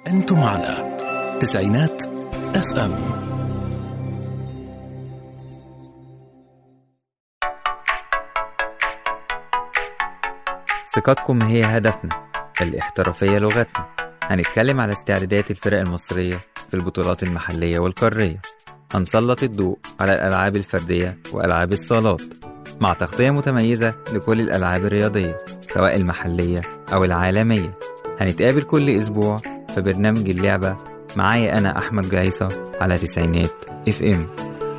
أنتم على تسعينات اف ام ثقتكم هي هدفنا الاحترافية لغتنا هنتكلم على استعدادات الفرق المصرية في البطولات المحلية والقارية هنسلط الضوء على الألعاب الفردية وألعاب الصالات مع تغطية متميزة لكل الألعاب الرياضية سواء المحلية أو العالمية هنتقابل كل أسبوع في برنامج اللعبة معايا أنا أحمد جايصة على تسعينات اف ام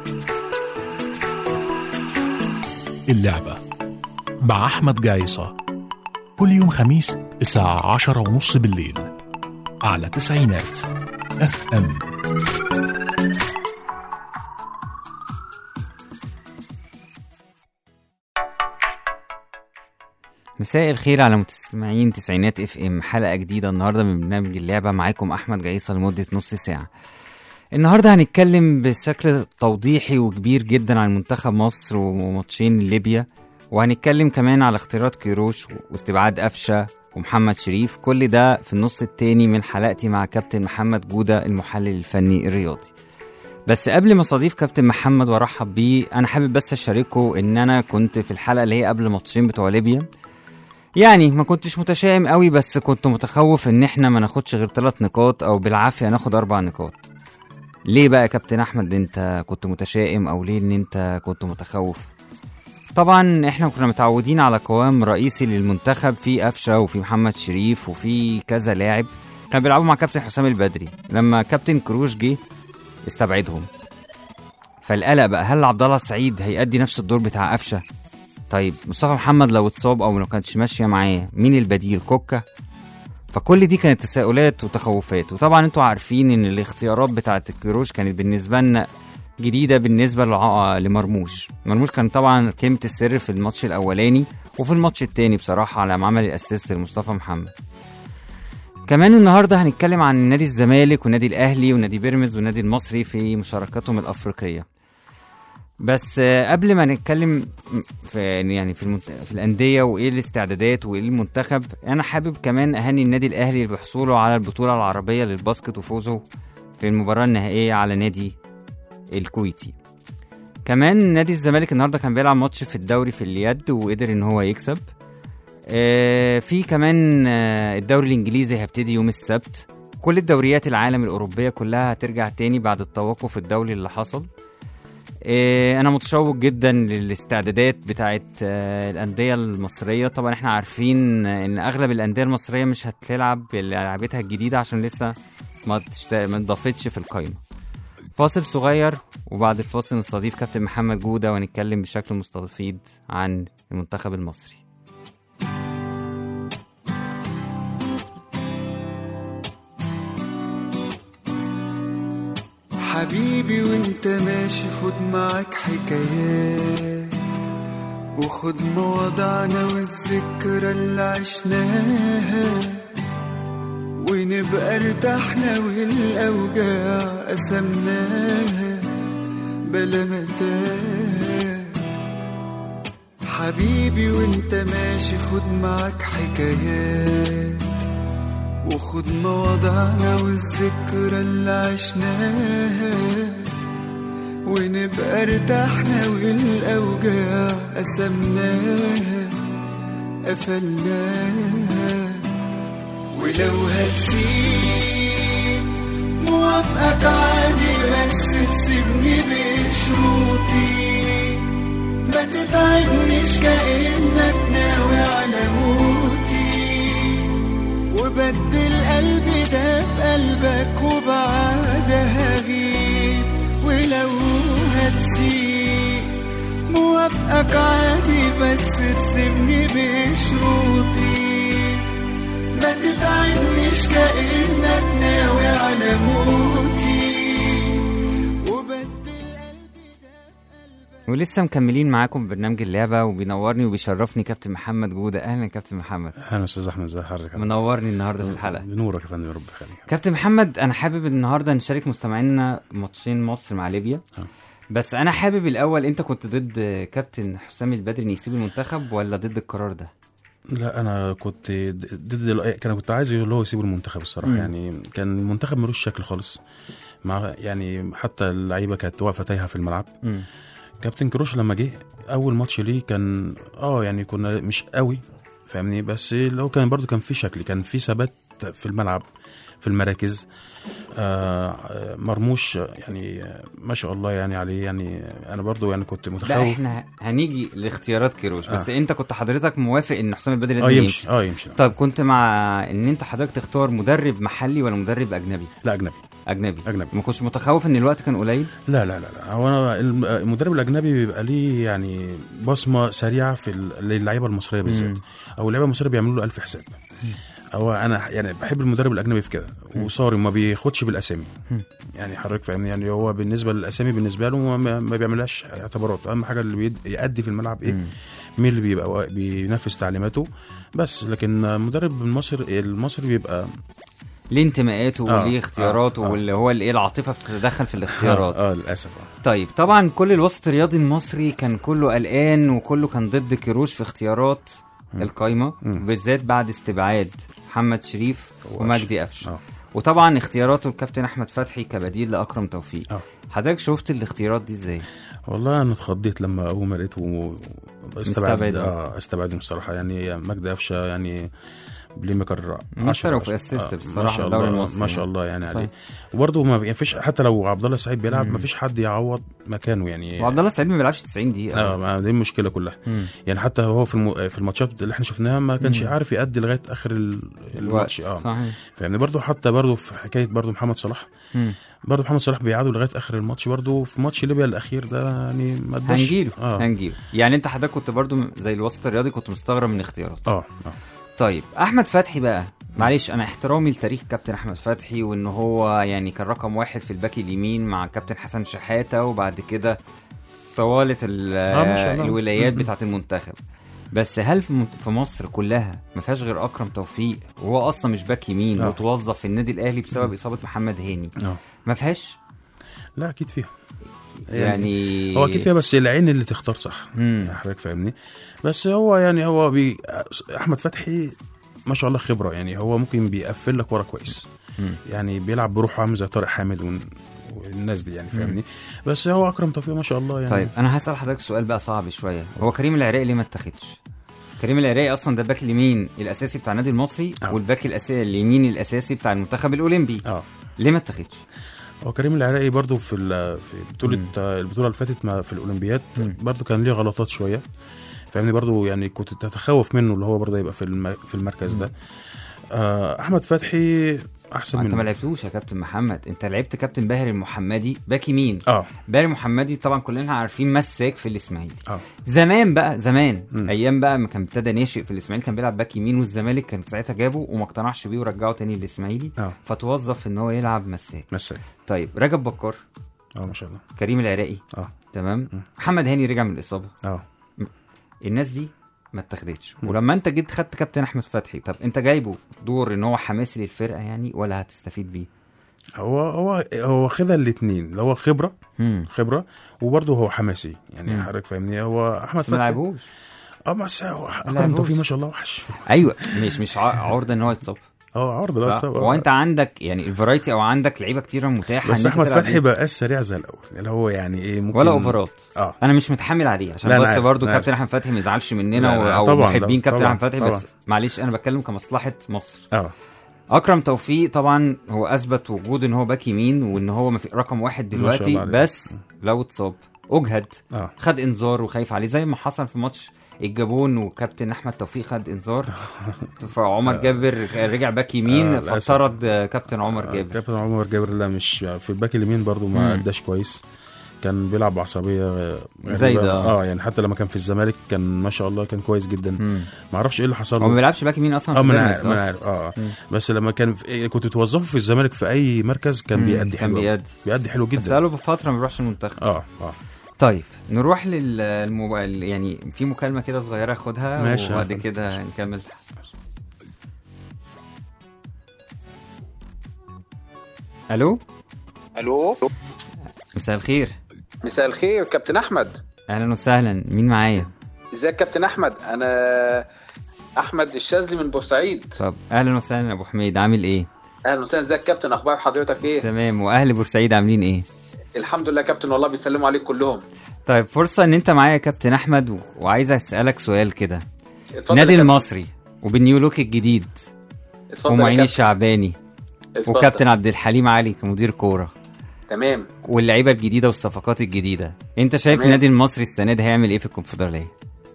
اللعبة مع أحمد جايصة كل يوم خميس الساعة عشرة ونص بالليل على تسعينات اف ام مساء الخير على مستمعين تسعينات اف ام حلقه جديده النهارده من برنامج اللعبه معاكم احمد جعيصه لمده نص ساعه النهارده هنتكلم بشكل توضيحي وكبير جدا عن منتخب مصر وماتشين ليبيا وهنتكلم كمان على اختيارات كيروش واستبعاد قفشه ومحمد شريف كل ده في النص التاني من حلقتي مع كابتن محمد جوده المحلل الفني الرياضي بس قبل ما استضيف كابتن محمد وارحب بيه انا حابب بس اشاركه ان انا كنت في الحلقه اللي هي قبل ماتشين بتوع ليبيا يعني ما كنتش متشائم قوي بس كنت متخوف ان احنا ما ناخدش غير ثلاث نقاط او بالعافيه ناخد اربع نقاط ليه بقى يا كابتن احمد انت كنت متشائم او ليه ان انت كنت متخوف طبعا احنا كنا متعودين على قوام رئيسي للمنتخب في قفشه وفي محمد شريف وفي كذا لاعب كانوا بيلعبوا مع كابتن حسام البدري لما كابتن كروش جه استبعدهم فالقلق بقى هل عبد الله سعيد هيأدي نفس الدور بتاع قفشه طيب مصطفى محمد لو اتصاب او لو كانتش ماشيه معاه مين البديل كوكا فكل دي كانت تساؤلات وتخوفات وطبعا انتوا عارفين ان الاختيارات بتاعه الكروش كانت بالنسبه لنا جديده بالنسبه لع- لمرموش مرموش كان طبعا كلمه السر في الماتش الاولاني وفي الماتش التاني بصراحه على ما عمل الاسيست لمصطفى محمد كمان النهارده هنتكلم عن نادي الزمالك والنادي الاهلي ونادي بيراميدز والنادي المصري في مشاركاتهم الافريقيه بس آه، قبل ما نتكلم في يعني في, المنت... في الانديه وايه الاستعدادات وايه المنتخب انا حابب كمان اهني النادي الاهلي بحصوله على البطوله العربيه للباسكت وفوزه في المباراه النهائيه على نادي الكويتي كمان نادي الزمالك النهارده كان بيلعب ماتش في الدوري في اليد وقدر ان هو يكسب آه، في كمان آه، الدوري الانجليزي هيبتدي يوم السبت كل الدوريات العالم الاوروبيه كلها هترجع تاني بعد التوقف الدولي اللي حصل آه، انا متشوق جدا للاستعدادات بتاعه آه، الانديه المصريه طبعا احنا عارفين ان اغلب الانديه المصريه مش هتلعب لعبتها الجديده عشان لسه ما تشت... ما اتضافتش في القائمه فاصل صغير وبعد الفاصل نستضيف كابتن محمد جوده ونتكلم بشكل مستفيض عن المنتخب المصري حبيبي وانت ماشي خد معاك حكايات وخد مواضعنا والذكرى اللي عشناها ونبقى ارتحنا والاوجاع قسمناها بلا متاع حبيبي وانت ماشي خد معاك حكايات وخد مواضعنا والذكرى اللي عشناها ونبقى ارتحنا والاوجاع قسمناها قفلناها ولو هتسيب موافقك عادي بس تسيبني بشروطي ما تتعبنيش كأنك ناوي على موتي وبدل قلبي ده بقلبك وبعدها غيب ولو هتسيب موافقك عادي بس تسيبني بشروطي ما تتعبنيش كأنك ناوي على موتي وبدل قلبي ده بقلبك ولسه مكملين معاكم برنامج اللعبه وبينورني وبيشرفني كابتن محمد جوده اهلا كابتن محمد اهلا استاذ احمد ازي حضرتك منورني النهارده في الحلقه بنورك يا فندم يا رب يخليك كابتن محمد انا حابب النهارده نشارك مستمعينا ماتشين مصر مع ليبيا آه. بس انا حابب الاول انت كنت ضد كابتن حسام البدري ان يسيب المنتخب ولا ضد القرار ده لا انا كنت ضد ال- كان كنت عايز اللي هو يسيب المنتخب الصراحه مم. يعني كان المنتخب ملوش شكل خالص مع يعني حتى اللعيبه كانت واقفه تايهه في الملعب مم. كابتن كروش لما جه اول ماتش ليه كان اه يعني كنا مش قوي فاهمني بس اللي هو كان برضو كان في شكل كان في ثبات في الملعب في المراكز آه آه، مرموش يعني آه، ما شاء الله يعني عليه يعني انا برضو يعني كنت لا متخوف احنا هنيجي لاختيارات كيروش بس آه. انت كنت حضرتك موافق ان حسام البدري اه لازم يمشي يمشي اه يمشي طيب كنت مع ان انت حضرتك تختار مدرب محلي ولا مدرب اجنبي لا اجنبي اجنبي أجنبي. ما كنتش متخوف ان الوقت كان قليل لا لا لا لا هو انا الم- المدرب الاجنبي بيبقى ليه يعني بصمه سريعه في ال- للعيبه المصريه بالذات مم. او اللعيبه المصريه بيعملوا له الف حساب هو انا يعني بحب المدرب الاجنبي في كده وصارم ما بياخدش بالاسامي مم. يعني حضرتك فاهمني يعني هو بالنسبه للاسامي بالنسبه له ما, ما بيعملهاش اعتبارات اهم حاجه اللي بيد- يأدي في الملعب ايه مم. مين اللي بيبقى وا- بينفذ تعليماته بس لكن مدرب المصري المصري بيبقى ليه انتماءاته آه، وليه اختياراته آه، آه. واللي هو الايه العاطفه بتتدخل في الاختيارات اه, آه للاسف آه. طيب طبعا كل الوسط الرياضي المصري كان كله قلقان وكله كان ضد كيروش في اختيارات القايمه مم. بالذات بعد استبعاد محمد شريف وقفش. ومجدي قفشه اه وطبعا اختياراته الكابتن احمد فتحي كبديل لاكرم توفيق اه حضرتك شفت الاختيارات دي ازاي والله انا اتخضيت لما اول ما لقيته مستبعد. استبعد اه استبعدهم بصراحه يعني مجدي قفشه يعني بلاي ميكر مستر 10 وفي assist آه، بصراحة ما شاء الدوري الله المصري ما شاء يعني. الله يعني صحيح. عليه وبرضه ما يعني فيش حتى لو عبد الله السعيد بيلعب مم. ما فيش حد يعوض مكانه يعني وعبد الله السعيد ما بيلعبش 90 دقيقه اه ما دي المشكله كلها مم. يعني حتى هو في الم... في الماتشات اللي احنا شفناها ما كانش مم. عارف يأدي لغايه اخر ال- الماتش اه صحيح يعني برضه حتى برضه في حكايه برضه محمد صلاح مم. برضه محمد صلاح بيقعدوا لغايه اخر الماتش برضه في ماتش ليبيا الاخير ده يعني ما اداش هنجيله اه هنجيله يعني انت حضرتك كنت برضو زي الوسط الرياضي كنت مستغرب من اختيارات اه اه طيب احمد فتحي بقى معلش انا احترامي لتاريخ كابتن احمد فتحي وان هو يعني كان رقم واحد في الباك اليمين مع كابتن حسن شحاته وبعد كده طوالت ال- آه، ما شاء الله. الولايات م- م. بتاعه المنتخب بس هل في من- في مصر كلها ما فيهاش غير اكرم توفيق وهو اصلا مش باك يمين آه. وتوظف في النادي الاهلي بسبب اصابه محمد هاني اه ما فيهاش لا اكيد فيها يعني هو اكيد فيها بس العين اللي تختار صح مم. يعني حضرتك فاهمني بس هو يعني هو بي... احمد فتحي ما شاء الله خبره يعني هو ممكن بيقفل لك ورا كويس مم. يعني بيلعب بروحه عامل زي طارق حامد ون... والناس دي يعني فاهمني بس هو اكرم توفيق ما شاء الله يعني طيب انا هسال حضرتك سؤال بقى صعب شويه هو كريم العراقي ليه ما اتاخدش كريم العراقي اصلا ده الباك اليمين الاساسي بتاع النادي المصري آه. والباك الاساسي اليمين الاساسي بتاع المنتخب الاولمبي اه ليه ما اتاخدش هو كريم العراقي برضو في ال- في بطوله البطوله اللي فاتت مع- في الاولمبياد مم. برضو كان ليه غلطات شويه فاهمني برضو يعني كنت تتخوف منه اللي هو برضو يبقى في الم... في المركز ده آه احمد فتحي احسن انت ما منه لعبتوش يا كابتن محمد انت لعبت كابتن باهر المحمدي باك يمين اه باهر المحمدي طبعا كلنا عارفين مساك في الاسماعيلي اه زمان بقى زمان مم. ايام بقى ما كان ابتدى ناشئ في الاسماعيلي كان بيلعب باك يمين والزمالك كان ساعتها جابه وما اقتنعش بيه ورجعه تاني للاسماعيلي اه فتوظف ان هو يلعب مساك مساك طيب رجب بكار اه ما شاء الله كريم العراقي اه تمام مم. محمد هاني رجع من الاصابه اه الناس دي ما اتاخدتش ولما انت جيت خدت كابتن احمد فتحي طب انت جايبه دور ان هو حماسي للفرقه يعني ولا هتستفيد بيه هو هو هو خدها الاثنين اللي هو خبره امم خبره وبرضه هو حماسي يعني مم. حضرتك فاهمني هو احمد بس ما لعبوش اه بس هو اكرم لعبوش. توفيق ما شاء الله وحش ايوه مش مش ع- عرضه ان هو يتصاب اه عرض لا صح؟ اتصاب هو انت عندك يعني الفرايتي او عندك لعيبه كتيره متاحه بس إن أنت احمد تلعب فتحي بيها. بقى سريع زي الاول اللي هو يعني ايه ممكن ولا اوفرات اه انا مش متحمل عليه عشان لا، أنا بس عارف، برضو أنا كابتن عارف. احمد فتحي ما يزعلش مننا لا، و- لا، او طبعاً، محبين لا، كابتن طبعاً، احمد فتحي طبعاً. بس معلش انا بتكلم كمصلحه مصر اه اكرم توفيق طبعا هو اثبت وجود ان هو باك يمين وان هو مفي- رقم واحد ما شاء دلوقتي الله عليه. بس لو اتصاب اجهد اه خد انذار وخايف عليه زي ما حصل في ماتش الجابون وكابتن احمد توفيق خد انذار فعمر جابر رجع باك يمين آه، للأسف. فاطرد كابتن عمر آه، جابر كابتن عمر جابر لا مش في الباك اليمين برضو ما مم. اداش كويس كان بيلعب بعصبيه غريبة. زي ده. اه يعني حتى لما كان في الزمالك كان ما شاء الله كان كويس جدا مم. ما اعرفش ايه اللي حصل هو ما له بيلعبش باك يمين اصلا اه في ما انا بيراميدز عارف ما انا أصلاً. عارف اه مم. بس لما كان في إيه، كنت توظفه في الزمالك في اي مركز كان مم، بيأدي كان حلو بيأدي بيأدي حلو بس جدا بقاله بفتره ما بيروحش المنتخب اه اه طيب نروح للموبايل يعني في مكالمه كده صغيره اخدها ماشي، وبعد هاخد. كده نكمل الو الو مساء الخير مساء الخير كابتن احمد اهلا وسهلا مين معايا ازيك كابتن احمد انا احمد الشاذلي من بورسعيد طب اهلا وسهلا يا ابو حميد عامل ايه اهلا وسهلا ازيك يا كابتن اخبار حضرتك ايه تمام واهل بورسعيد عاملين ايه الحمد لله يا كابتن والله بيسلموا عليك كلهم طيب فرصه ان انت معايا يا كابتن احمد و... وعايز اسالك سؤال كده اتفضل نادي يا كابتن. المصري وبالنيو لوك الجديد اتفضل يا ومعين كابتن. الشعباني اتفضل. وكابتن عبد الحليم علي كمدير كوره تمام واللعيبه الجديده والصفقات الجديده انت شايف تمام. النادي المصري السنه دي هيعمل ايه في الكونفدراليه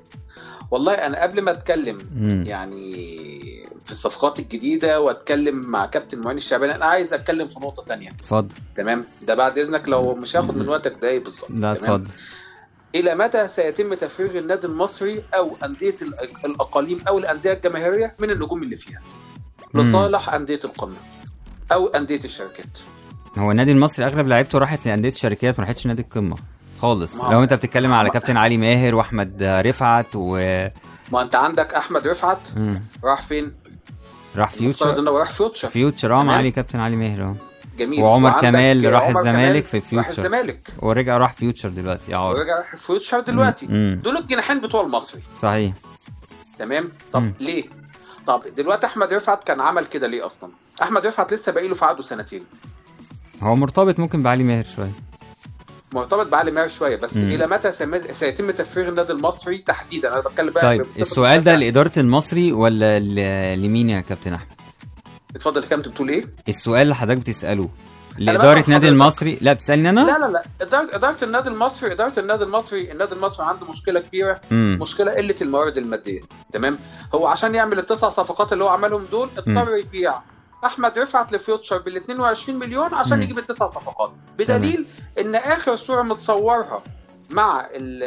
والله انا قبل ما اتكلم مم. يعني في الصفقات الجديده واتكلم مع كابتن معين الشعباني انا عايز اتكلم في نقطه تانية اتفضل تمام ده بعد اذنك لو مش هاخد من وقتك دقايق بالظبط لا تمام؟ اتفضل الى متى سيتم تفريغ النادي المصري او انديه ال- الاقاليم او الانديه الجماهيريه من النجوم اللي فيها مم. لصالح انديه القمه او انديه الشركات هو النادي المصري اغلب لعيبته راحت لانديه الشركات ما راحتش نادي القمه خالص ما هو- لو انت بتتكلم على ما- كابتن علي ماهر واحمد رفعت و ما انت عندك احمد رفعت مم. راح فين؟ راح المفترض فيوتشر انه راح فيوتشر فيوتشر اه تمام. مع علي كابتن علي ماهر اه جميل وعمر وعندك كمال راح عمر الزمالك كمال في راح فيوتشر. الزمالك ورجع راح فيوتشر دلوقتي اه ورجع راح فيوتشر دلوقتي مم. دول الجناحين بتوع المصري صحيح تمام طب مم. ليه؟ طب دلوقتي احمد رفعت كان عمل كده ليه اصلا؟ احمد رفعت لسه باقي له في عقده سنتين هو مرتبط ممكن بعلي ماهر شويه مرتبط بعلي ماهر شويه بس مم. الى متى سم- سيتم تفريغ النادي المصري تحديدا انا بتكلم بقى طيب بصفة السؤال ده مشجع. لاداره المصري ولا ل- لمين يا كابتن احمد اتفضل يا كابتن بتقول ايه؟ السؤال اللي حضرتك بتساله بسأل لاداره نادي حضرتك. المصري لا بتسالني انا لا لا لا اداره اداره النادي المصري اداره النادي المصري النادي المصري عنده مشكله كبيره مم. مشكله قله الموارد الماديه تمام هو عشان يعمل التسع صفقات اللي هو عملهم دول اضطر يبيع احمد رفعت لفيوتشر بال 22 مليون عشان مم. يجيب التسع صفقات بدليل ان اخر صوره متصورها مع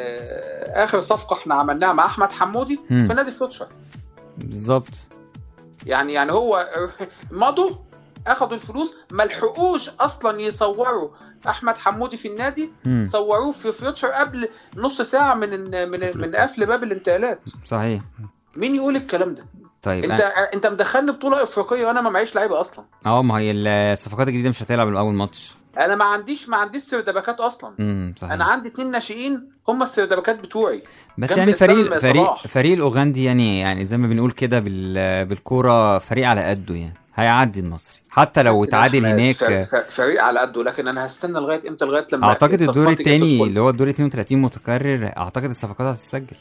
ال- اخر صفقه احنا عملناها مع احمد حمودي مم. في نادي فيوتشر بالظبط يعني يعني هو مضوا اخدوا الفلوس ما لحقوش اصلا يصوروا احمد حمودي في النادي مم. صوروه في فيوتشر قبل نص ساعه من من من قفل باب الانتقالات صحيح مين يقول الكلام ده طيب انت انت مدخلني بطوله افريقيه وانا ما معيش لعيبه اصلا اه ما هي الصفقات الجديده مش هتلعب الاول ماتش انا ما عنديش ما عنديش سردباكات اصلا امم صحيح انا عندي اتنين ناشئين هم السردباكات بتوعي بس جنب يعني فريق إسلام فريق صلاح. فريق الاوغندي يعني يعني زي ما بنقول كده بال بالكوره فريق على قده يعني هيعدي المصري حتى لو اتعادل أحمد هناك ف- ف- فريق على قده لكن انا هستنى لغايه امتى لغايه لما اعتقد الدور الصفقات تيجي الثاني تدخل. اللي هو الدور 32 متكرر اعتقد الصفقات هتتسجل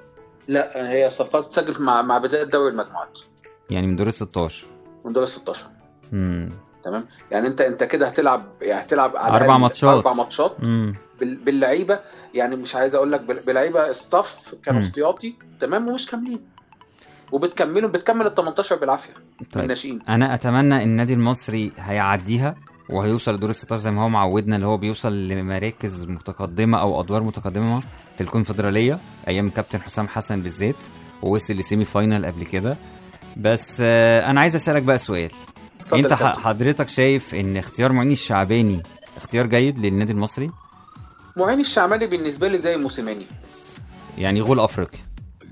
لا هي الصفقات تسجل مع مع بدايه دوري المجموعات يعني من دور ال 16 من دور ال 16 امم تمام يعني انت انت كده هتلعب يعني هتلعب على أربع الأقل ماتشات. اربع ماتشات امم بال- باللعيبه يعني مش عايز اقول لك بال- بلعيبه ستاف كانوا مم. احتياطي تمام ومش كاملين وبتكملوا بتكمل ال 18 بالعافيه طيب الناشئين انا اتمنى ان النادي المصري هيعديها وهيوصل لدور ال 16 زي ما هو معودنا اللي هو بيوصل لمراكز متقدمه او ادوار متقدمه في الكونفدراليه ايام كابتن حسام حسن بالذات ووصل لسيمي فاينال قبل كده بس آه، انا عايز اسالك بقى سؤال اتفضل انت يا ح- كابتن. حضرتك شايف ان اختيار معين الشعباني اختيار جيد للنادي المصري معين الشعمالي بالنسبه لي زي موسيماني يعني غول افريقيا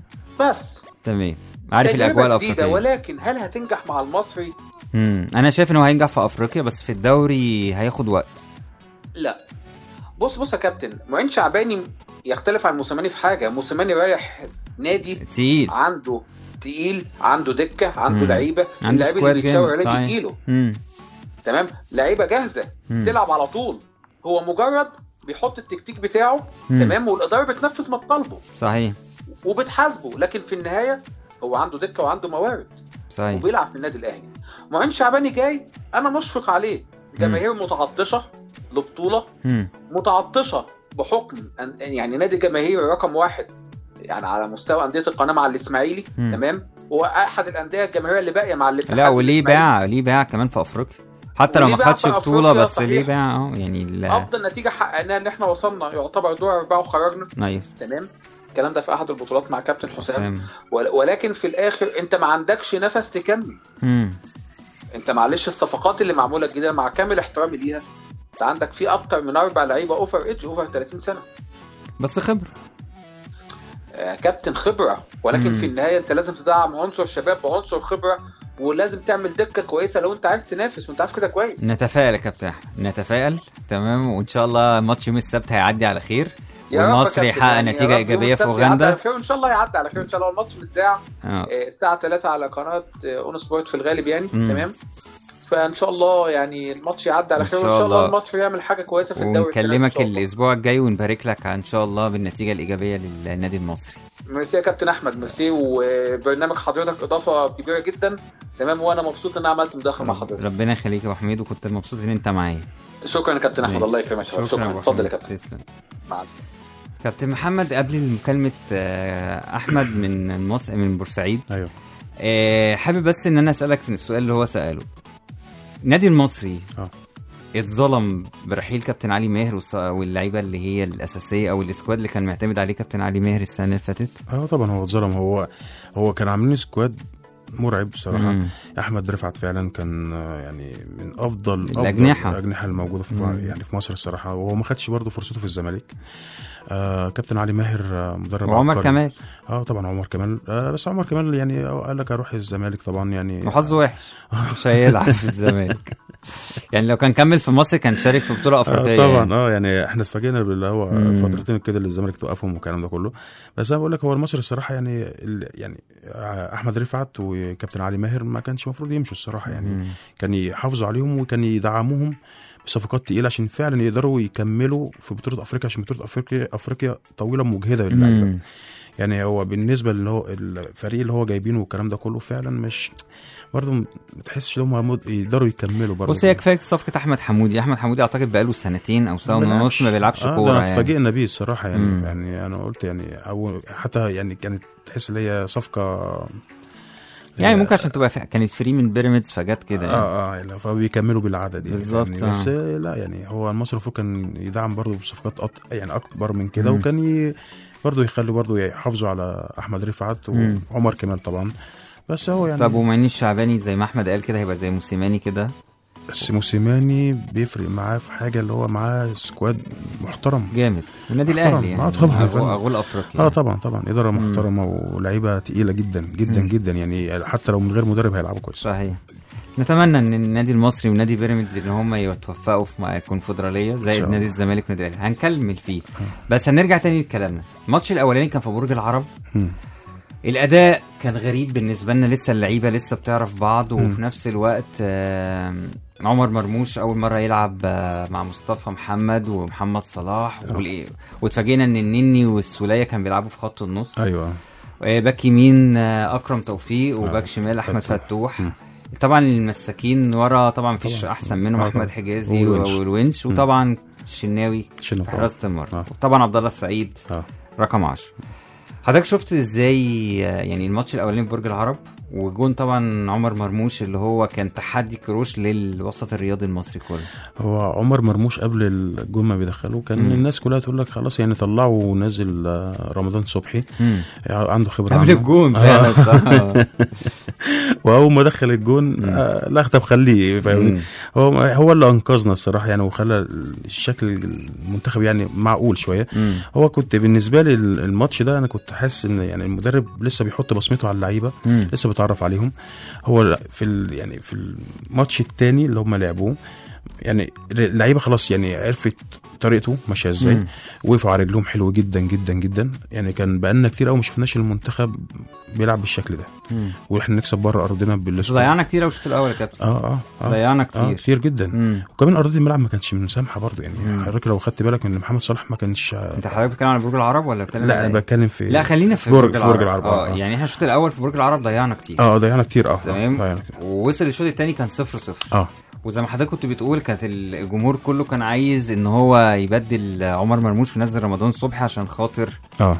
بس تمام عارف تجربة الاجواء جديدة الافريقيه ولكن هل هتنجح مع المصري؟ امم انا شايف انه هينجح في افريقيا بس في الدوري هياخد وقت لا بص بص يا كابتن معين شعباني يختلف عن موسيماني في حاجه موسيماني رايح نادي تقيل عنده تقيل عنده دكه عنده مم. لعيبه عنده اللعيبه سكواد اللي بيتشاور جامد، عليه صحيح. بيجيله امم تمام لعيبه جاهزه مم. تلعب على طول هو مجرد بيحط التكتيك بتاعه مم. تمام والاداره بتنفذ ما تطالبه صحيح وبتحاسبه لكن في النهايه هو عنده دكه وعنده موارد صحيح وبيلعب في النادي الاهلي معين شعباني جاي انا مشفق عليه جماهير متعطشه لبطوله مم. متعطشه بحكم أن يعني نادي جماهيري رقم واحد يعني على مستوى انديه القناه مع الاسماعيلي مم. تمام هو احد الانديه الجماهيريه اللي باقيه مع الاتحاد لا وليه الإسماعيلي. باع ليه باع كمان في افريقيا حتى لو وليه ما باع خدش في بطوله أفريقيا، بس صحيح. ليه باع اه يعني لا افضل نتيجه حققناها ان احنا وصلنا يعتبر دور اربعه وخرجنا ايوه تمام الكلام ده في احد البطولات مع كابتن حسام حسام ول- ولكن في الاخر انت ما عندكش نفس تكمل مم. انت معلش الصفقات اللي معموله الجديده مع كامل احترامي ليها انت عندك في اكتر من اربع لعيبه اوفر ايدج اوفر 30 سنه بس خبره آه، كابتن خبره ولكن مم. في النهايه انت لازم تدعم عنصر شباب بعنصر خبره ولازم تعمل دكه كويسه لو انت عايز تنافس وانت عارف كده كويس نتفائل يا كابتن احمد نتفائل تمام وان شاء الله ماتش يوم السبت هيعدي على خير يا رب يا والمصري كابتن، يحقق يعني يا نتيجة رب إيجابية يوم في السبت أوغندا. يعدي على خير وان شاء الله يعدي على خير ان شاء الله الماتش متذاع اه آه، الساعه 3 على قناه آه، اون سبورت في الغالب يعني مم. تمام فان شاء الله يعني الماتش يعدي على إن خير شاء وان شاء الله الله. المصري يعمل حاجه كويسه في الدوري السنة دي إن ونكلمك شاء الله. الاسبوع الجاي ونبارك لك ان شاء الله بالنتيجه الايجابيه للنادي المصري ميرسي يا كابتن احمد ميرسي وبرنامج حضرتك اضافه كبيره جدا تمام وانا مبسوط ان انا عملت مداخله مع حضرتك ربنا يخليك يا ابو حميد وكنت مبسوط ان انت معايا شكرا يا كابتن احمد ماشي. الله يكرمك شكرا, شكرا يا أبو اتفضل يا حميد. كابتن تسلم مع السلامه كابتن محمد قبل مكالمه آه، احمد من مصر من بورسعيد ايوه آه، حابب بس ان انا اسالك في السؤال اللي هو ساله النادي المصري اه اتظلم برحيل كابتن علي ماهر والص- واللعيبه اللي هي الاساسيه او السكواد اللي كان معتمد عليه كابتن علي ماهر السنه اللي فاتت اه طبعا هو اتظلم هو هو كان عاملين سكواد مرعب بصراحه مم. احمد رفعت فعلا كان آه، يعني من افضل الأجنحة. أفضل الاجنحه الموجوده في مم. يعني في مصر الصراحه وهو ما خدش برضه فرصته في الزمالك آه كابتن علي ماهر آه مدرب وعمر عبقري. كمال اه طبعا عمر كمال آه بس عمر كمال يعني قال لك اروح الزمالك طبعا يعني وحظه وحش مش هيلعب في الزمالك يعني لو كان كمل في مصر كان شارك في بطوله افريقيه آه طبعا يعني. اه يعني احنا اتفاجئنا باللي هو مم. فترتين كده اللي الزمالك توقفهم والكلام ده كله بس انا بقول لك هو المصري الصراحه يعني ال- يعني آه، احمد رفعت وكابتن علي ماهر ما كانش المفروض يمشوا الصراحه يعني مم. كان يحافظوا عليهم وكان يدعموهم بصفقات تقيله عشان فعلا يقدروا يكملوا في بطوله افريقيا عشان بطوله افريقيا افريقيا طويله مجهده للعيبه مم. يعني هو بالنسبه اللي هو الفريق اللي هو جايبينه والكلام ده كله فعلا مش برضه ما تحسش ان هم مد- يقدروا يكملوا برضه بص هي كفايه صفقه احمد حمودي احمد حمودي اعتقد بقاله سنتين او سنه ونص ما بيلعبش آه كوره ده يعني اتفاجئنا بيه الصراحه يعني مم. يعني انا قلت يعني او حتى يعني كانت تحس ان هي صفقه يعني ممكن عشان تبقى في... كانت فري من بيراميدز فجت كده يعني. اه اه يعني فبيكملوا بالعدد يعني بالظبط، فاهمني؟ بس آه. لا يعني هو المصري المفروض كان يدعم برضه بصفقات أط... يعني اكبر من كده مم. وكان ي... برضه يخلي برضه يحافظوا على احمد رفعت مم. وعمر كمال طبعا بس هو يعني طب وما إن الشعباني زي ما احمد قال كده هيبقى زي موسيماني كده بس موسيماني بيفرق معاه في حاجه اللي هو معاه سكواد محترم جامد والنادي محترم. الاهلي يعني آه، طبعا. أغول, اغول افريقيا اه طبعا طبعا اداره مم. محترمه ولعيبه تقيله جدا جدا مم. جدا يعني حتى لو من غير مدرب هيلعبوا كويس صحيح نتمنى ان النادي المصري ونادي بيراميدز ان هم يتوفقوا في مع الكونفدراليه إن زي شاء نادي الله. الزمالك ونادي الاهلي هنكمل فيه بس هنرجع تاني لكلامنا الماتش الاولاني كان في برج العرب مم. الاداء كان غريب بالنسبه لنا لسه اللعيبه لسه بتعرف بعض وفي مم. نفس الوقت آم، عمر مرموش اول مره يلعب آه، مع مصطفى محمد ومحمد صلاح آه. والإيه- واتفاجئنا ان النني والسوليه كانوا بيلعبوا في خط النص ايوه آه، باك يمين آه، اكرم توفيق وباك آه، شمال احمد فتوح. فتوح مم. طبعا المساكين ورا طبعا مفيش طبعاً. احسن منهم آه، احمد طبعاً. حجازي والونش. والونش مم. وطبعا الشناوي شنو في طبعا حراسه المرمى آه. وطبعا عبد الله السعيد اه رقم 10 حضرتك شفت ازاي آه، يعني الماتش الاولاني في برج العرب وجون طبعا عمر مرموش اللي هو كان تحدي كروش للوسط الرياضي المصري كله هو عمر مرموش قبل الجون ما بيدخله كان مم. الناس كلها تقول لك خلاص يعني طلعوا ونزل آه، رمضان صبحي مم. عنده خبره قبل عنه. الجون آه. فعلا صح واول ما دخل الجون مم. آه لا طب خليه فاهمني مم. هو هو اللي انقذنا الصراحه يعني وخلى الشكل المنتخب يعني معقول شويه مم. هو كنت بالنسبه لي الماتش ده انا كنت حاسس ان يعني المدرب لسه بيحط بصمته على اللعيبه مم. لسه بيتعرف عليهم هو في ال يعني في الماتش الثاني اللي هم لعبوه يعني اللعيبه خلاص يعني عرفت طريقته ماشيه ازاي مم. وقفوا على رجلهم حلو جدا جدا جدا يعني كان بقالنا كتير قوي ما شفناش المنتخب بيلعب بالشكل ده مم. واحنا نكسب بره ارضنا بس بالسكور ضيعنا كتير قوي الشوط الاول يا كابتن اه اه اه ضيعنا آه كتير كتير جدا مم. وكمان ارضيه الملعب ما كانتش مسامحه برضه يعني مم. حضرتك لو خدت بالك ان محمد صلاح ما كانش انت حضرتك بتتكلم على برج العرب ولا بتتكلم لا على انا إيه؟ بتكلم في لا خلينا في برج- برج في العرب, برج العرب، اه آه. يعني احنا الشوط الاول في برج العرب ضيعنا كتير اه ضيعنا كتير اه تمام. ضيعنا كتير. ووصل الشوط الثاني كان صفر صفر اه وزي ما حضرتك كنت بتقول كانت الجمهور كله كان عايز ان هو يبدل عمر مرموش وينزل رمضان صبحي عشان خاطر اه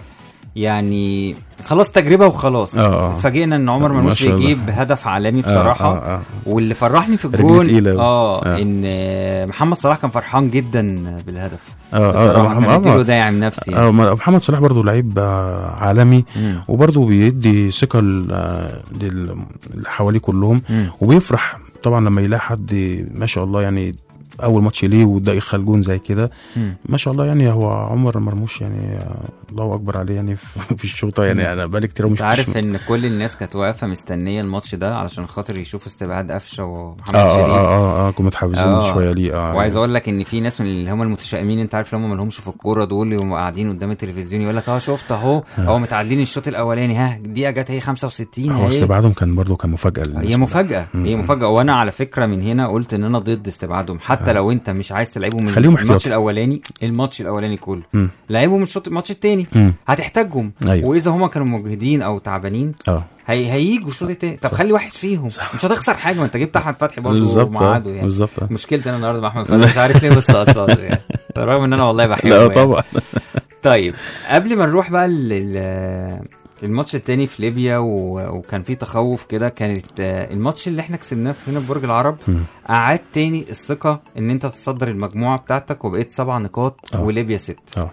يعني خلاص تجربه وخلاص آه، آه. اتفاجئنا ان عمر ما مرموش شاء الله. بيجيب هدف عالمي بصراحه آه آه واللي فرحني في رجليه الجون تقيلة أوي. اه آه. ان محمد صلاح كان فرحان جدا بالهدف اه اه بصراحه كان آه, اديله آه, داعم نفسي آه, يعني. آه ما- محمد صلاح برضه لعيب آه عالمي مم. وبرضه بيدي ثقه ل- آه، لل- اللي حواليه كلهم مم. وبيفرح طبعا لما يلاقي حد ما شاء الله يعني اول ماتش ليه وده يدخل جون زي كده مم. ما شاء الله يعني هو عمر مرموش يعني آه، الله اكبر عليه يعني في في الشوطه يعني انا بقالي كتير انت مش عارف ان كل الناس كانت واقفه مستنيه الماتش ده علشان خاطر يشوفوا استبعاد قفشه ومحمد اه اه شريف اه اه, آه كنا متحفزين آه. شويه ليه اه وعايز اقول لك ان في ناس من اللي هم المتشائمين انت عارف اللي هم ما لهمش في الكوره دول يقوموا قاعدين قدام التلفزيون يقول لك اه شفت اهو اهو متعادلين الشوط الاولاني ها دقيقه جت هي 65 هو اهي استبعادهم كان برضه كان مفاجاه للناس هي كلها. مفاجأة مم. هي مفاجأة وانا على فكرة من هنا قلت ان انا ضد استبعادهم حتى آه. لو انت مش عايز تلعبهم من خليهم الماتش احتياطي. الاولاني الماتش الاولاني كله مم. لعبهم الشوط الماتش التاني مم. هتحتاجهم أيوة. واذا هما كانوا مجهدين او تعبانين اه هي... هيجوا الشوط التاني طب خلي واحد فيهم مش هتخسر حاجة ما انت جبت احمد فتحي برضه بالظبط آه، ومعاده يعني بالظبط آه. مشكلتي انا النهارده مع احمد فتحي مش عارف ليه بس قصاد يعني رغم ان انا والله بحبه لا يعني. طبعا طيب قبل ما نروح بقى ال- ال- الماتش التاني في ليبيا و... وكان في تخوف كده كانت آه، الماتش اللي احنا كسبناه في هنا في برج العرب مم. اعاد تاني الثقه ان انت تتصدر المجموعه بتاعتك وبقيت سبع نقاط آه. وليبيا ست اه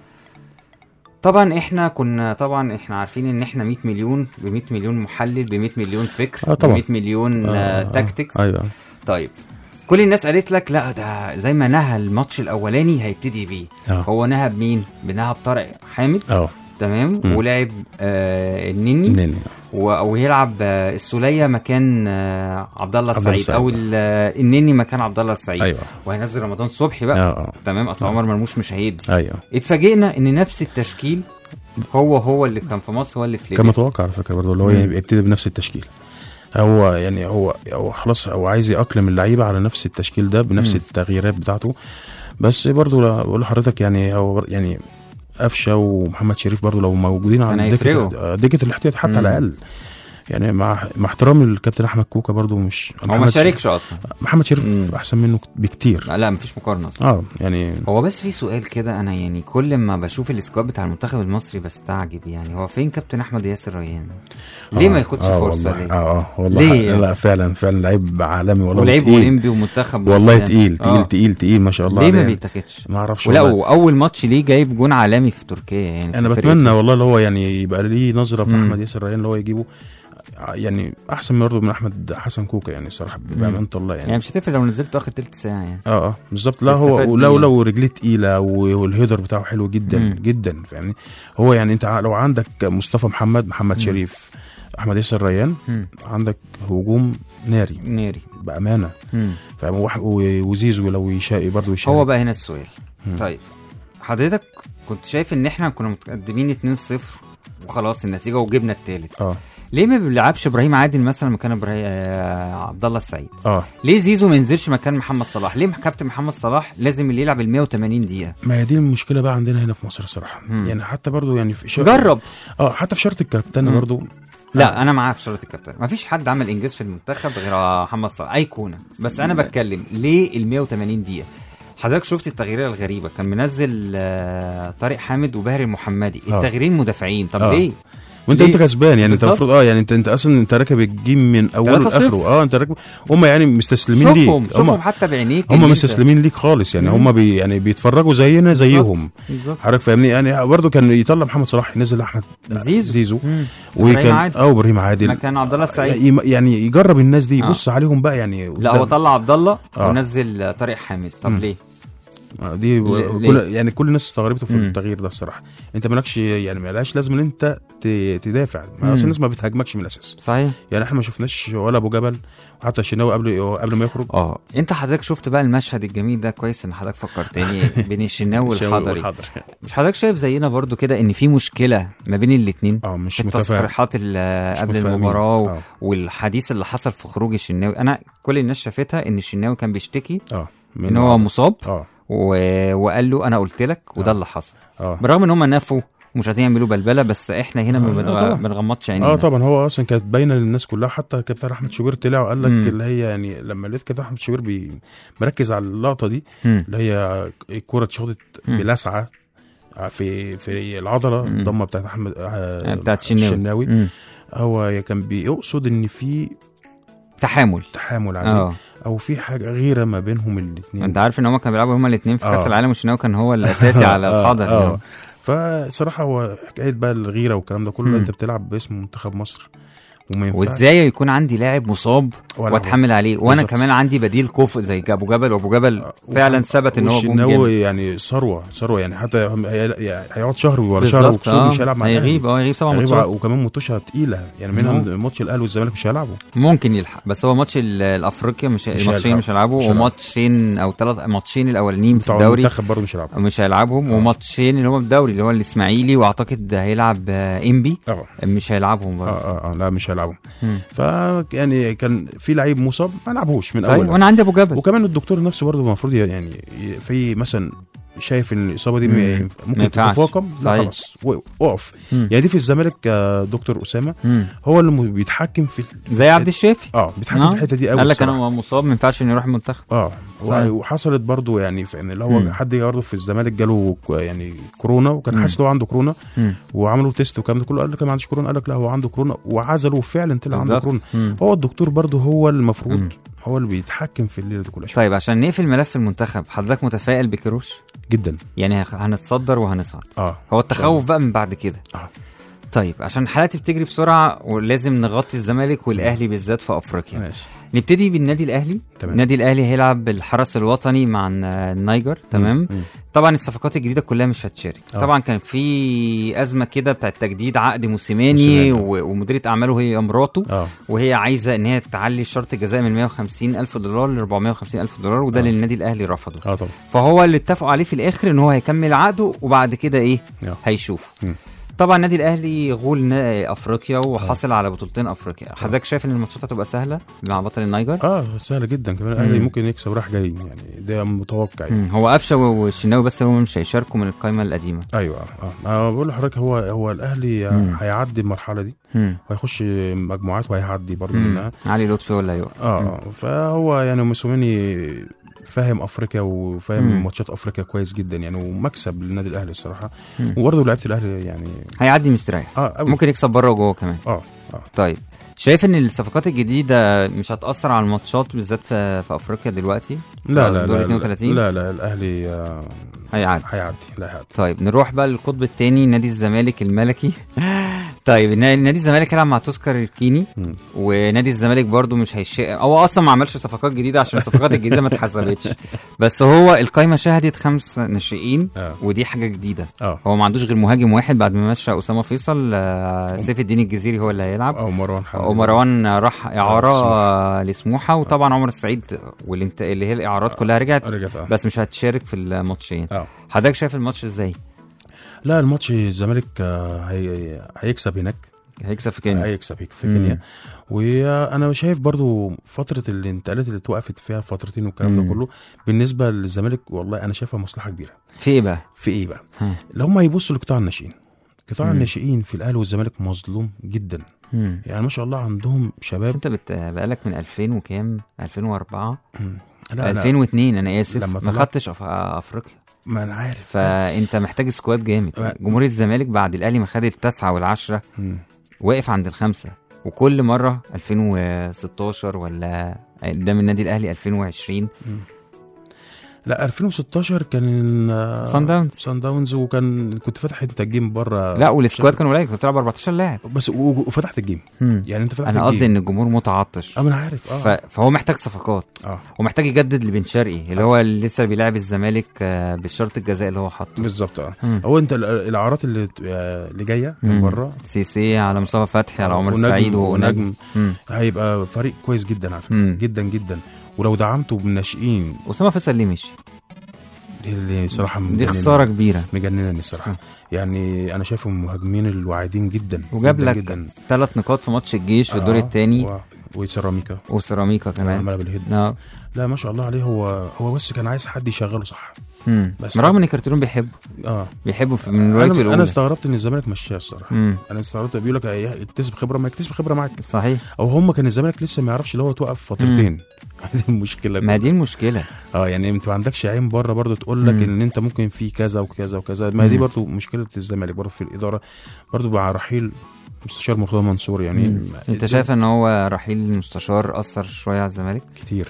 طبعا احنا كنا طبعا احنا عارفين ان احنا 100 مليون ب 100 مليون محلل ب 100 مليون فكر آه ب طبعا. 100 مليون آه تاكتكس ايوه طيب كل الناس قالت لك لا ده زي ما نهى الماتش الاولاني هيبتدي بيه اه هو نهى بمين؟ بنهى بطارق حامد اه تمام مم. ولعب آه النني نني و- ويلعب آه السوليه مكان آه عبد الله عبد الله السعيد او السعيد. ال- آه، النني مكان عبد الله السعيد ايوه وهينزل رمضان صبحي بقى اه اه تمام اصل عمر مرموش مش هيدي ايوه اتفاجئنا ان نفس التشكيل هو هو اللي كان في مصر هو اللي في كان ليبيا متوقع على فكره برضه اللي هو مم. يعني يبتدي بنفس التشكيل هو يعني هو هو خلاص هو عايز يأقلم اللعيبه على نفس التشكيل ده بنفس مم. التغييرات بتاعته بس برضه لا- بقول لحضرتك يعني هو بر- يعني قفشه ومحمد شريف برضه لو موجودين كان على هيفرقوا. دكه دكه الاحتياط حتى مم. على الاقل يعني مع مع احترامي للكابتن احمد كوكا برضه مش هو ما محمد شاركش اصلا شريف- محمد شريف مم. احسن منه بكتير لا, لا مفيش مقارنه اصلا اه يعني هو بس في سؤال كده انا يعني كل ما بشوف السكواد بتاع المنتخب المصري بستعجب يعني هو فين كابتن احمد ياسر ريان ليه آه، ما ياخدش آه فرصه والله ليه اه اه والله ليه يعني؟ لا فعلا فعلا لعيب عالمي والله ولعيب تقيل. اولمبي ومنتخب والله بس- تقيل تقيل آه. تقيل تقيل ما شاء الله ليه ما عليه. بيتاخدش ما اعرفش ولا والله. واول ماتش ليه جايب جون عالمي في تركيا يعني انا في بتمنى فرقته. والله اللي هو يعني يبقى ليه نظره في مم. احمد ياسر ريان اللي هو يجيبه يعني احسن برضه من احمد حسن كوكا يعني صراحه بامانه الله يعني يعني مش هتفرق لو نزلت اخر تلت ساعه يعني اه اه بالظبط لا يستفاد هو لو بيه. لو رجليه تقيله و- والهيدر بتاعه حلو جدا مم. جدا فاهمني هو يعني انت ع- لو عندك مصطفى محمد محمد مم. شريف احمد ياسر ريان مم. عندك هجوم ناري ناري بامانه مم. فاهم وح- و- وزيزو لو يشارك برضه يشارك هو بقى هنا السؤال مم. طيب حضرتك كنت شايف ان احنا كنا متقدمين 2-0 وخلاص النتيجه وجبنا التالت اه ليه ما بيلعبش ابراهيم عادل مثلا مكان ابراهيم آه، عبد الله السعيد اه ليه زيزو ما ينزلش مكان محمد صلاح ليه كابتن محمد صلاح لازم اللي يلعب ال 180 دقيقه ما هي دي المشكله بقى عندنا هنا في مصر الصراحه مم. يعني حتى برضو يعني في شر... جرب اه حتى في شرط الكابتن مم. برضو لا انا معاه في شرط الكابتن ما فيش حد عمل انجاز في المنتخب غير محمد صلاح ايقونه بس انا بتكلم ليه ال 180 دقيقه حضرتك شفت التغييرات الغريبه كان منزل آه، طارق حامد وباهر المحمدي آه. التغييرين مدافعين طب آه. ليه وانت ليه؟ انت كسبان يعني انت بالظبط. المفروض اه يعني انت انت اصلا انت راكب الجيم من اوله 3-0. لاخره اه انت راكب هم يعني مستسلمين ليك شوفهم شوفهم هم حتى بعينيك إن هم أنت- مستسلمين ليك خالص يعني مم. هم بي يعني بيتفرجوا زينا زيهم بالظبط حضرتك فاهمني يعني برضه كان يطلع محمد صلاح ينزل احمد زيزو. زيزو مم. إبراهيم وكان عادل. اه ابراهيم عادل مكان عبد الله السعيد يم- يعني يجرب الناس دي آه. يبص عليهم بقى يعني لا قدام. هو طلع عبد الله آه. ونزل طارق حامد طب مم. ليه آه، دي ليه- كل يعني كل الناس استغربته في مم. التغيير ده الصراحه انت مالكش يعني مالهاش لازم ان انت ت- تدافع مم. ما اصل الناس ما بتهاجمكش من الاساس صحيح يعني احنا ما شفناش ولا ابو جبل وحتى الشناوي قبل قبل ما يخرج اه انت حضرتك شفت بقى المشهد الجميل ده كويس ان حضرتك فكرتني بين الشناوي والحضري والحضري. مش حضرتك شايف زينا برضو كده ان في مشكله ما بين الاتنين اه مش في متفاهم التصريحات ال- مش قبل متفاهمين. المباراه و- اه والحديث اللي حصل في خروج الشناوي انا كل الناس شافتها ان الشناوي كان بيشتكي اه من ان هو مصاب اه و... وقال له انا قلت لك وده آه. اللي حصل اه بالرغم ان هم نافوا ومش عايزين يعملوا بلبله بس احنا هنا ما آه، بنغ- طبعا. بنغمضش عينينا اه طبعا هو اصلا كانت باينه للناس كلها حتى كابتن احمد شوبير طلع وقال لك مم. اللي هي يعني لما لقيت كابتن احمد شوبير بي مركز على اللقطه دي مم. اللي هي الكوره اتشاطت مم. بلسعه في في العضله مم. الضمه بتاعت احمد آه، بتاعت الشناوي الشناوي مم. هو كان بيقصد ان في تحامل تحامل عليه اه او في حاجه غيره ما بينهم الاثنين انت عارف ان هم كانوا بيلعبوا هما الاثنين في كاس آه. العالم والشناوي كان هو الاساسي على الحضر اه يعني. فصراحه هو حكايه بقى الغيره والكلام ده كله مم. انت بتلعب باسم منتخب مصر وما ينفعش وازاي يكون عندي لاعب مصاب ولا واتحمل عليه وانا بالظبط. كمان عندي بديل كفء زي ابو جبل وابو جبل فعلا ثبت ان هو جون والشناوي جامد يعني ثروه ثروه يعني حتى هم- هي- يعني هيقعد شهر ولا شهر بالظبط وكسور اه مش هيلعب مع الأهلي. هيغيب اه هيغيب سبع هيغيب ماتشات وكمان ماتشها تقيله يعني منها مم. ماتش الاهلي والزمالك مش هيلعبوا ممكن يلحق بس هو ماتش ال- الافريقيا مش مش الماتشين هيلعب. مش هيلعبوا مش هيلعب. وماتشين او ثلاث ماتشين الاولانيين في بتوع الدوري المنتخب برضه مش هيلعبوا مش هيلعبهم آه. وماتشين اللي هم الدوري اللي هو الاسماعيلي واعتقد هيلعب آه، انبي اه مش هيلعبهم اه برضه اه, آه لا مش هيلعبوا مم. ف يعني كان في لعيب مصاب ما لعبوش من صحيح اول وانا عندي ابو جبل وكمان الدكتور نفسه برضه المفروض يعني ي- في مثلا شايف ان الاصابه دي مم. م- ما ممكن ينفعش. تتفاقم لا صحيح. خلاص و- اقف مم. يعني دي في الزمالك آه، دكتور اسامه مم. هو اللي م- بيتحكم في زي عبد الشافي اه بيتحكم آه. في الحته دي قوي قال لك الصراحة. انا مصاب ما ينفعش اني اروح المنتخب اه صحيح. وحصلت برضو يعني فاهم اللي هو مم. حد برضه في الزمالك جاله ك- يعني كورونا وكان مم. حاسس ان هو عنده كورونا مم. وعملوا تيست والكلام ده كله قال لك أنا ما عنديش كورونا قال لك لا هو عنده كورونا وعزله وفعلا طلع عنده بالظبط كورونا مم. هو الدكتور برضه هو المفروض مم. هو اللي بيتحكم في الليله دي كلها طيب عشان نقفل ملف المنتخب حضرتك متفائل بكروش جدا يعني هخ- هنتصدر وهنصعد اه هو التخوف بقى من بعد كده آه. طيب عشان حالاتي بتجري بسرعه ولازم نغطي الزمالك والاهلي بالذات في افريقيا ماشي نبتدي بالنادي الاهلي تمام. النادي الاهلي هيلعب بالحرس الوطني مع الن- النيجر تمام مم. طبعا الصفقات الجديده كلها مش هتشارك آه. طبعا كان في ازمه كده بتاعت تجديد عقد موسيماني موسيماني. و- ومديريه اعماله هي مراته اه وهي عايزه ان هي تعلي شرط الجزاء من 150 الف دولار ل 450 الف دولار وده آه. اللي النادي الاهلي رفضه اه طبعا فهو اللي اتفقوا عليه في الاخر ان هو هيكمل عقده وبعد كده ايه آه. هيشوف مم. طبعا النادي الاهلي غول نا- افريقيا وحاصل على بطولتين افريقيا حضرتك شايف ان الماتشات هتبقى سهله مع بطل النيجر اه سهله جدا كمان الاهلي مم. ممكن يكسب راح جاي يعني ده متوقع يعني. مم. هو قفشه والشناوي بس هم مش هيشاركوا من القائمه القديمه ايوه اه اه بقول لحضرتك هو هو الاهلي مم. هيعدي المرحله دي مم. وهيخش مجموعات وهيعدي برضه مم. منها علي لطفي ولا هيوقف اه آه. فهو يعني موسوماني فاهم افريقيا وفاهم مم. ماتشات افريقيا كويس جدا يعني ومكسب للنادي الاهلي الصراحه مم. وبرضه لعيبه الاهلي يعني هيعدي مستريح اه أوي. ممكن يكسب بره وجوه كمان اه اه طيب شايف ان الصفقات الجديده مش هتاثر على الماتشات بالذات في, في افريقيا دلوقتي لا لا دور لا 32 لا لا الاهلي آه هيعدي هيعدي لا هيعدي طيب نروح بقى للقطب الثاني نادي الزمالك الملكي طيب نا- نادي الزمالك هيلعب مع توسكر الكيني مم. ونادي الزمالك برضو مش هيشق هو اصلا ما عملش صفقات جديده عشان الصفقات الجديده ما اتحسبتش بس هو القايمه شهدت خمس ناشئين اه ودي حاجه جديده اه هو ما عندوش غير مهاجم واحد بعد ما مشى اسامه فيصل آه، سيف الدين الجزيري هو اللي هيلعب او مروان حمدي ومروان راح اعاره سموحة. آه، لسموحه وطبعا عمر السعيد والانت... اللي هي الاعارات كلها رجعت رجعت اه بس مش هتشارك في الماتشين اه حضرتك شايف الماتش ازاي لا الماتش الزمالك آه، هي هيكسب هناك هيكسب في كينيا هيكسب هيك في مم. كينيا وانا شايف برضو فتره الانتقالات اللي اتوقفت فيها فترتين والكلام ده مم. كله بالنسبه للزمالك والله انا شايفها مصلحه كبيره في ايه بقى في ايه بقى ها. لو هم يبصوا لقطاع الناشئين قطاع مم. الناشئين في الاهلي والزمالك مظلوم جدا مم. يعني ما شاء الله عندهم بس شباب انت بت... بقالك من 2000 وكام 2004 مم. لا لا 2002 انا اسف لما ما طلعت- خدتش أف... افريقيا ما انا عارف فانت محتاج سكواد جامد ما- جمهور الزمالك بعد الاهلي ما خد التاسعه والعشره مم. واقف عند الخمسه وكل مره 2016 ولا قدام النادي الاهلي 2020 لا 2016 كان آه، صن داونز. صن داونز وكان كنت فاتح انت الجيم بره لا والسكواد كان قليل كنت بتلعب 14 لاعب بس و- وفتحت الجيم مم. يعني انت فتحت انا قصدي الجيم ان الجمهور متعطش اه ما انا عارف اه ف... فهو محتاج صفقات اه ومحتاج يجدد لبن شرقي اللي هو اللي لسه بيلعب الزمالك آه، بالشرط الجزائي اللي هو حاطه بالظبط اه مم. هو انت ال- الاعارات اللي آه، اللي جايه من مم. بره سيسي على مصطفى فتحي على عمر ونجم- السعيد ونجم ونجم مم. هيبقى فريق كويس جدا على فكره مم. جدا جدا ولو دعمته بالناشئين اسامه فيصل ليه مشي؟ دي اللي صراحه دي مجننة- خساره كبيره مجننني الصراحه مم. يعني انا شايفهم المهاجمين الواعدين جدا وجاب جدا لك جدا ثلاث نقاط في ماتش الجيش في الدور آه، الثاني و- وسيراميكا وسيراميكا كمان عملها بالهيد اه لا ما شاء الله عليه هو هو بس كان عايز حد يشغله صح مم. بس برغم ان كارتيرون بيحبه اه بيحبه في- من روايته انا انا الاولى استغربت ان الزمالك مشاه الصراحه مم. انا استغربت بيقول لك هي- يكتسب خبره ما يكتسب خبره معاك صحيح او هم كان الزمالك لسه ما يعرفش اللي هو توقف فترتين دي المشكله ما دي المشكله اه يعني انت ما عندكش عين بره برضه تقول لك مم. ان انت ممكن في كذا وكذا وكذا ما دي مم. برضه مشكله الزمالك برضه في الاداره برضه مع رحيل مستشار مرتضى منصور يعني مم. انت شايف ان هو رحيل المستشار اثر شويه على الزمالك كتير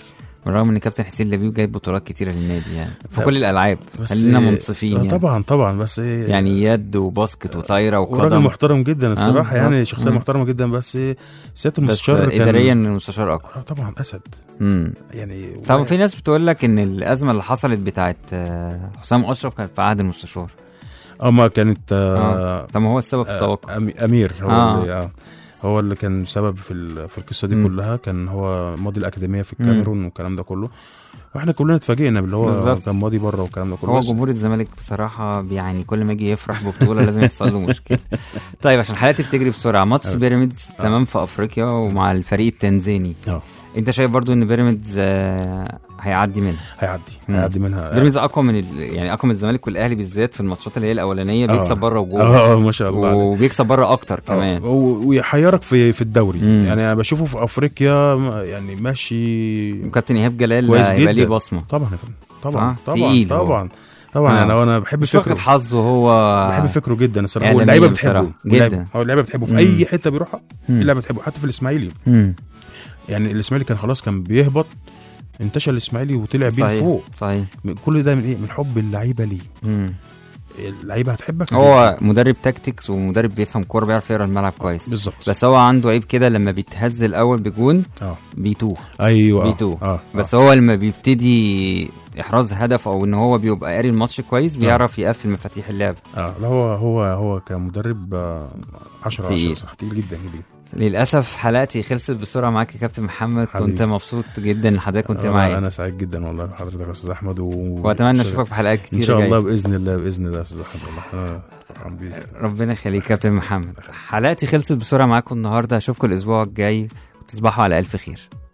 بالرغم ان كابتن حسين لبيب جايب بطولات كتيره للنادي يعني في لا، كل الالعاب بس خلينا إيه، منصفين آه يعني. طبعا طبعا بس إيه، يعني يد وباسكت وطايره وراجل وقدم محترم جدا الصراحه يعني بالظبط. شخصيه مم. محترمه جدا بس إيه، سياده بس المستشار كان اداريا المستشار اقوى آه طبعا اسد امم يعني طب في ناس بتقول لك ان الازمه اللي حصلت بتاعت آه، حسام اشرف كانت في عهد المستشار اه ما كانت آه اه طب ما هو السبب في آه التوقع أمي- امير هو آه. اللي آه هو اللي كان سبب في ال- في القصه دي مم. كلها كان هو ماضي الاكاديميه في مم. الكاميرون والكلام ده كله واحنا كلنا اتفاجئنا باللي هو بالظبط. كان ماضي بره والكلام ده كله هو بس جمهور الزمالك بصراحة يعني كل ما يجي يفرح ببطولة لازم يحصل له مشكلة. طيب عشان حلقتي بتجري بسرعة ماتش آه. بيراميدز آه. تمام في افريقيا ومع الفريق التنزاني. اه انت شايف برضو ان بيراميدز آه، هيعدي منها. هيعدي مم. هيعدي منها بيراميدز اقوى من ال... يعني اقوى من الزمالك والاهلي بالذات في الماتشات اللي هي الاولانية آه. بيكسب بره وجوه. اه آه، ما شاء الله عليك. وبيكسب بره اكتر آه، كمان. و- ويحيرك في في الدوري مم. يعني انا بشوفه في افريقيا ما- يعني ماشي وكابتن ايهاب جلال كويس هيبقى ليه جدا. بصمة. طبعا يا فندم طبعا صح؟ طبعا تقيل هو. طبعا طبعا آه. انا انا بحب مش واخد فكره حظه هو بحب فكره جدا الصراحه إعلاميا واللعيبه بتحبه بصراحة، واللعيبة- جدا. هو اللعيبه بتحبه في مم. اي حته بيروحها مم. اللعيبه بتحبه حتى في الاسماعيلي مم. يعني الاسماعيلي كان خلاص كان بيهبط انتشر الاسماعيلي وطلع بيه صحيح فوق صحيح. كل ده من ايه من حب اللعيبه ليه مم. اللعيبه هتحبك هو مدرب تاكتكس ومدرب بيفهم كوره بيعرف يقرا الملعب كويس بالظبط بس هو عنده عيب كده لما بيتهز الاول بجون اه بيتوه ايوه آه. بيتوه. اه بس هو لما بيبتدي احراز هدف او ان هو بيبقى قاري الماتش كويس بيعرف يقفل مفاتيح اللعب اه لا هو هو هو كمدرب 10 تقيل. 10 صح تقيل جدا جدا للاسف حلقتي خلصت بسرعه معاك يا كابتن محمد حبيبي. كنت مبسوط جدا ان حضرتك كنت أنا- معايا انا سعيد جدا والله بحضرتك يا استاذ احمد و... واتمنى اشوفك في حلقات كتير ان شاء جاية. الله باذن الله باذن الله يا استاذ احمد والله انا فرحان بيك ربنا يخليك كابتن محمد حلقتي خلصت بسرعه معاكم النهارده اشوفكم الاسبوع الجاي وتصبحوا على الف خير